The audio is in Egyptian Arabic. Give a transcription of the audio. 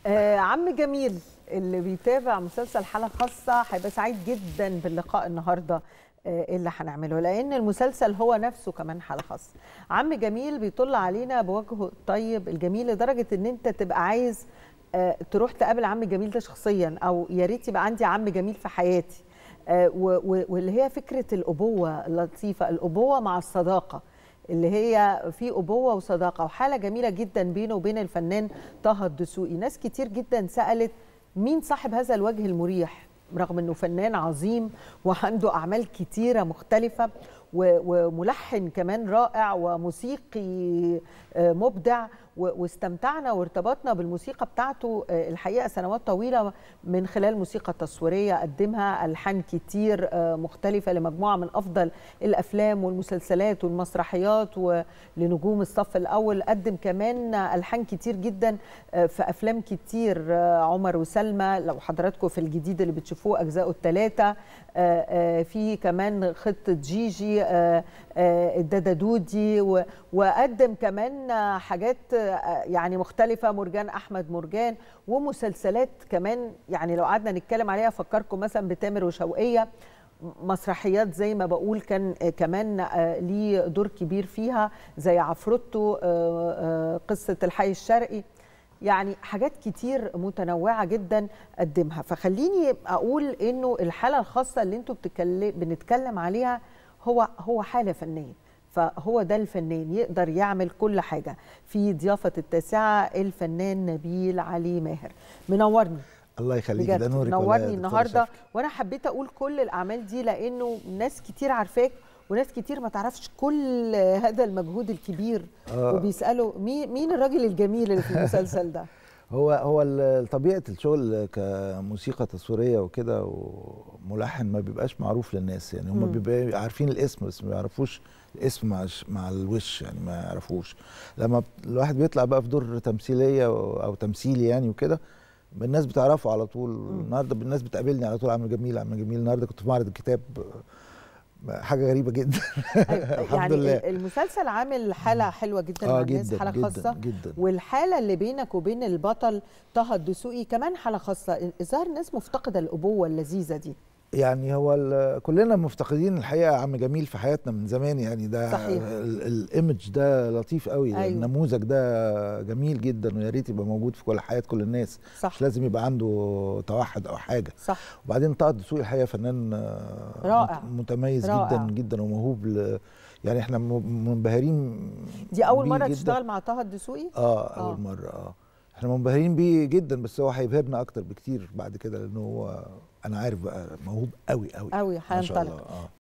آه عم جميل اللي بيتابع مسلسل حالة خاصة هيبقى سعيد جدا باللقاء النهارده آه اللي هنعمله لأن المسلسل هو نفسه كمان حالة خاصة. عم جميل بيطل علينا بوجهه الطيب الجميل لدرجة إن أنت تبقى عايز آه تروح تقابل عم جميل ده شخصيا أو يا ريت يبقى عندي عم جميل في حياتي. آه واللي هي فكرة الأبوة اللطيفة، الأبوة مع الصداقة. اللي هي في أبوة وصداقة وحالة جميلة جدا بينه وبين الفنان طه الدسوقي ناس كتير جدا سألت مين صاحب هذا الوجه المريح رغم أنه فنان عظيم وعنده أعمال كتيرة مختلفة وملحن كمان رائع وموسيقي مبدع واستمتعنا وارتبطنا بالموسيقى بتاعته الحقيقه سنوات طويله من خلال موسيقى تصويريه قدمها الحان كتير مختلفه لمجموعه من افضل الافلام والمسلسلات والمسرحيات ولنجوم الصف الاول قدم كمان الحان كتير جدا في افلام كتير عمر وسلمى لو حضراتكم في الجديد اللي بتشوفوه اجزائه الثلاثه في كمان خطه جيجي الدادا دودي وقدم كمان حاجات يعني مختلفة مرجان أحمد مرجان ومسلسلات كمان يعني لو قعدنا نتكلم عليها أفكركم مثلا بتامر وشوقية مسرحيات زي ما بقول كان كمان ليه دور كبير فيها زي عفروتو قصة الحي الشرقي يعني حاجات كتير متنوعة جدا قدمها فخليني أقول إنه الحالة الخاصة اللي انتوا بنتكلم عليها هو هو حالة فنية فهو ده الفنان يقدر يعمل كل حاجة في ضيافة التاسعة الفنان نبيل علي ماهر منورني الله يخليك ده نورك منورني النهاردة وأنا حبيت أقول كل الأعمال دي لأنه ناس كتير عارفاك وناس كتير ما تعرفش كل هذا المجهود الكبير آه. وبيسألوا مين مين الراجل الجميل اللي في المسلسل ده هو هو طبيعه الشغل كموسيقى تصويريه وكده وملحن ما بيبقاش معروف للناس يعني هم بيبقوا عارفين الاسم بس ما يعرفوش الاسم مع مع الوش يعني ما يعرفوش لما الواحد بيطلع بقى في دور تمثيليه او تمثيلي يعني وكده الناس بتعرفه على طول النهارده الناس بتقابلني على طول عم جميل عم جميل النهارده كنت في معرض الكتاب حاجه غريبه جدا الحمد يعني لله المسلسل عامل حاله حلوه جدا آه مع جداً الناس حاله جداً خاصه جداً والحاله اللي بينك وبين البطل طه الدسوقي كمان حاله خاصه الظاهر الناس مفتقده الابوه اللذيذه دي يعني هو كلنا مفتقدين الحقيقه عم جميل في حياتنا من زمان يعني ده صحيح. الايمج ده لطيف قوي أيوة. النموذج ده جميل جدا ويا ريت يبقى موجود في كل حياه كل الناس صح. مش لازم يبقى عنده توحد او حاجه صح وبعدين طه الدسوقي الحقيقه فنان رائع. متميز رائع. جدا جدا وموهوب ل... يعني احنا منبهرين دي اول بيه مره جداً. تشتغل مع طه الدسوقي اه اول آه. مره اه احنا منبهرين بيه جدا بس هو هيبهرنا اكتر بكتير بعد كده لانه هو انا عارف بقى موهوب قوي قوي قوي ما شاء الله هينطلق اه